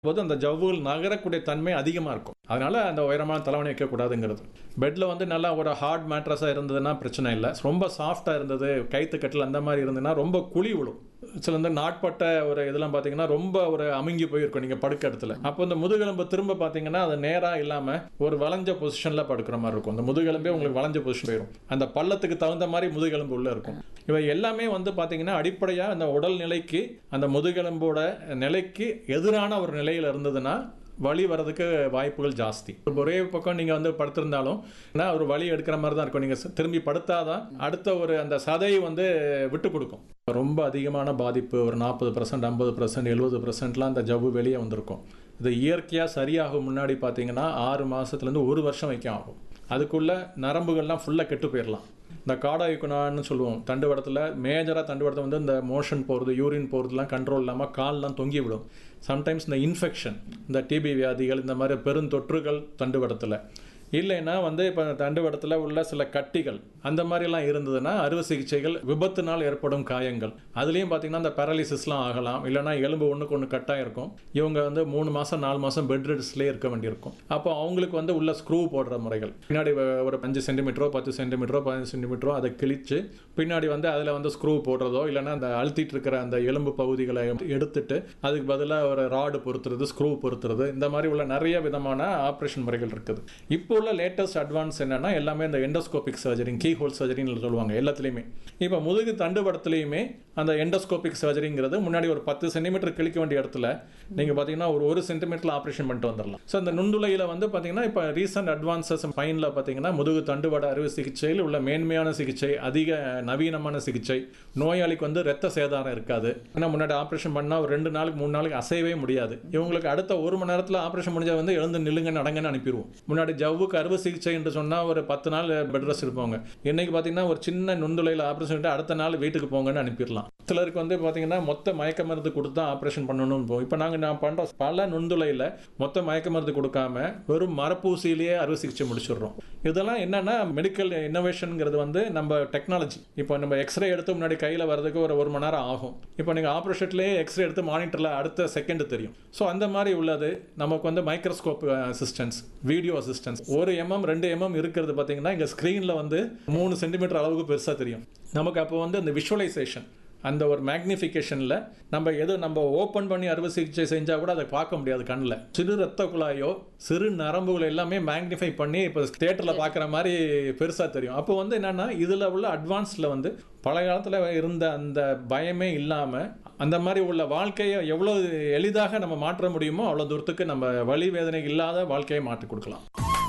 போது அந்த ஜவ்வுகள் நகரக்கூடிய தன்மை அதிகமாக இருக்கும் அதனால அந்த உயரமான தலைவணி வைக்கக்கூடாதுங்கிறது பெட்டில் வந்து நல்லா ஒரு ஹார்ட் மேட்ரஸாக இருந்ததுன்னா பிரச்சனை இல்லை ரொம்ப சாஃப்டாக இருந்தது கைத்து கட்டில் அந்த மாதிரி இருந்ததுன்னா ரொம்ப குழி விழும் சில இந்த நாட்பட்ட ஒரு இதெல்லாம் பார்த்தீங்கன்னா ரொம்ப ஒரு அமுங்கி போயிருக்கும் நீங்கள் படுக்க இடத்துல அப்போ இந்த முதுகெலும்பு திரும்ப பார்த்தீங்கன்னா அது நேராக இல்லாமல் ஒரு வளைஞ்ச பொசிஷனில் படுக்கிற மாதிரி இருக்கும் அந்த முதுகெலும்பே உங்களுக்கு வளைஞ்ச பொசிஷன் போயிடும் அந்த பள்ளத்துக்கு தகுந்த மாதிரி முதுகெலும்பு உள்ள இருக்கும் இவை எல்லாமே வந்து பார்த்தீங்கன்னா அடிப்படையாக அந்த உடல் நிலைக்கு அந்த முதுகெலும்போட நிலைக்கு எதிரான ஒரு நிலையில் இருந்ததுன்னா வலி வர்றதுக்கு வாய்ப்புகள் ஜாஸ்தி ஒரே பக்கம் நீங்கள் வந்து படுத்திருந்தாலும் ஏன்னா ஒரு வலி எடுக்கிற மாதிரி தான் இருக்கும் நீங்கள் திரும்பி படுத்தாதான் அடுத்த ஒரு அந்த சதை வந்து விட்டு கொடுக்கும் ரொம்ப அதிகமான பாதிப்பு ஒரு நாற்பது பர்சன்ட் ஐம்பது பர்சன்ட் எழுபது பர்சன்ட்லாம் அந்த ஜவ்வு வெளியே வந்திருக்கும் இது இயற்கையாக சரியாகும் முன்னாடி பார்த்தீங்கன்னா ஆறு மாதத்துலேருந்து ஒரு வருஷம் வைக்கும் ஆகும் அதுக்குள்ள நரம்புகள்லாம் ஃபுல்லாக கெட்டு போயிடலாம் இந்த காடாயுக்குனான்னு சொல்லுவோம் தண்டுவடத்தில் மேஜராக தண்டுவடத்தை வந்து இந்த மோஷன் போகிறது யூரின் போகிறதுலாம் கண்ட்ரோல் இல்லாமல் கால்லாம் தொங்கி விடும் சம்டைம்ஸ் இந்த இன்ஃபெக்ஷன் இந்த டிபி வியாதிகள் இந்த மாதிரி பெருந்தொற்றுகள் தண்டுவடத்தில் இல்லைன்னா வந்து இப்போ தண்டுவடத்தில் உள்ள சில கட்டிகள் அந்த மாதிரிலாம் இருந்ததுன்னா அறுவை சிகிச்சைகள் விபத்துனால் ஏற்படும் காயங்கள் அதுலேயும் பார்த்தீங்கன்னா இந்த பேரலிசிஸ்லாம் ஆகலாம் இல்லைனா எலும்பு ஒன்றுக்கு ஒன்று கட்டாக இருக்கும் இவங்க வந்து மூணு மாதம் நாலு மாதம் பெட் ரெஸ்ட்லேயே இருக்க வேண்டியிருக்கும் அப்போ அவங்களுக்கு வந்து உள்ள ஸ்க்ரூ போடுற முறைகள் பின்னாடி ஒரு அஞ்சு சென்டிமீட்டரோ பத்து சென்டிமீட்டரோ பதினஞ்சு சென்டிமீட்டரோ அதை கிழிச்சு பின்னாடி வந்து அதில் வந்து ஸ்க்ரூ போடுறதோ இல்லைன்னா அந்த அழுத்திட்டு இருக்கிற அந்த எலும்பு பகுதிகளை எடுத்துட்டு அதுக்கு பதிலாக ஒரு ராடு பொருத்துறது ஸ்க்ரூ பொருத்துறது இந்த மாதிரி உள்ள நிறைய விதமான ஆப்ரேஷன் முறைகள் இருக்குது இப்போ உள்ள லேட்டஸ்ட் அட்வான்ஸ் என்னன்னா எல்லாமே இந்த எண்டோஸ்கோபிக் சர்ஜரி கீ ஹோல் சர்ஜரின்னு சொல்லுவாங்க எல்லாத்துலேயுமே இப்போ முதுகு தண்டுபடத்துலையுமே அந்த எண்டோஸ்கோபிக் சர்ஜரிங்கிறது முன்னாடி ஒரு பத்து சென்டிமீட்டர் கிழிக்க வேண்டிய இடத்துல நீங்கள் பார்த்தீங்கன்னா ஒரு ஒரு சென்டிமீட்டர் ஆப்ரேஷன் பண்ணிட்டு வந்துடலாம் ஸோ அந்த நுண்துளையில் வந்து பார்த்தீங்கன்னா இப்போ ரீசெண்ட் அட்வான்சஸ் ஃபைனில் பார்த்தீங்கன்னா முதுகு தண்டுவட அறுவை சிகிச்சையில் உள்ள மேன்மையான சிகிச்சை அதிக நவீனமான சிகிச்சை நோயாளிக்கு வந்து ரத்த சேதாரம் இருக்காது ஏன்னா முன்னாடி ஆப்ரேஷன் பண்ணால் ஒரு ரெண்டு நாளுக்கு மூணு நாளுக்கு அசையவே முடியாது இவங்களுக்கு அடுத்த ஒரு மணி நேரத்தில் ஆப்ரேஷன் முடிஞ்சா வந்து எழுந்து நில்லுங்க நடங்கன்னு அனுப்பிடுவோம் முன்னாடி ஜவ்வுக்கு அறுவை சிகிச்சை என்று சொன்னால் ஒரு பத்து நாள் பெட் ரெஸ்ட் இருப்பாங்க இன்னைக்கு பார்த்தீங்கன்னா ஒரு சின்ன நுண்துளையில் ஆப்ரேஷன் பண்ணிட்டு அடுத்த நாள் வீட்டுக்கு போங்கன்னு அனுப்பிடலாம் சிலருக்கு வந்து பார்த்தீங்கன்னா மொத்த மயக்க மருந்து கொடுத்தா ஆப்ரேஷன் பண்ணணும் போகும் இப்போ நாங்கள் நான் பண்ணுற பல நுண்துளையில் மொத்த மயக்க மருந்து கொடுக்காம வெறும் மரப்பூசியிலேயே அறுவை சிகிச்சை முடிச்சிடுறோம் இதெல்லாம் என்னன்னா மெடிக்கல் இன்னோவேஷனுங்கிறது வந்து நம்ம டெக்னாலஜி இப்போ நம்ம எக்ஸ்ரே எடுத்து முன்னாடி கையில் வரதுக்கு ஒரு ஒரு மணி நேரம் ஆகும் இப்போ நீங்கள் ஆப்ரேஷன்லேயே எக்ஸ்ரே எடுத்து மானிட்டரில் அடுத்த செகண்ட் தெரியும் ஸோ அந்த மாதிரி உள்ளது நமக்கு வந்து மைக்ரோஸ்கோப் அசிஸ்டன்ஸ் வீடியோ அசிஸ்டன்ஸ் ஒரு எம்எம் ரெண்டு எம்எம் இருக்கிறது பார்த்தீங்கன்னா இங்கே ஸ்க்ரீனில் வந்து மூணு சென்டிமீட்டர் அளவுக்கு பெருசாக தெரியும் நமக்கு அப்போ வந்து அந்த விஷுவலைசேஷன் அந்த ஒரு மேக்னிஃபிகேஷனில் நம்ம எது நம்ம ஓப்பன் பண்ணி அறுவை சிகிச்சை செஞ்சால் கூட அதை பார்க்க முடியாது கண்ணில் சிறு ரத்த குழாயோ சிறு நரம்புகள் எல்லாமே மேக்னிஃபை பண்ணி இப்போ தேட்டரில் பார்க்குற மாதிரி பெருசாக தெரியும் அப்போ வந்து என்னென்னா இதில் உள்ள அட்வான்ஸில் வந்து பழைய காலத்தில் இருந்த அந்த பயமே இல்லாமல் அந்த மாதிரி உள்ள வாழ்க்கையை எவ்வளோ எளிதாக நம்ம மாற்ற முடியுமோ அவ்வளோ தூரத்துக்கு நம்ம வலி வேதனை இல்லாத வாழ்க்கையை மாற்றி கொடுக்கலாம்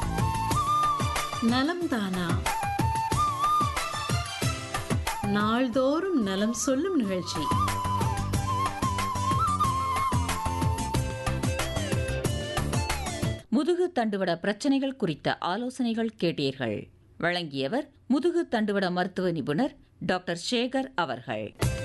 நலம் தானா நாள்தோறும் நலம் சொல்லும் நிகழ்ச்சி முதுகு தண்டுவட பிரச்சனைகள் குறித்த ஆலோசனைகள் கேட்டீர்கள் வழங்கியவர் முதுகு தண்டுவட மருத்துவ நிபுணர் டாக்டர் சேகர் அவர்கள்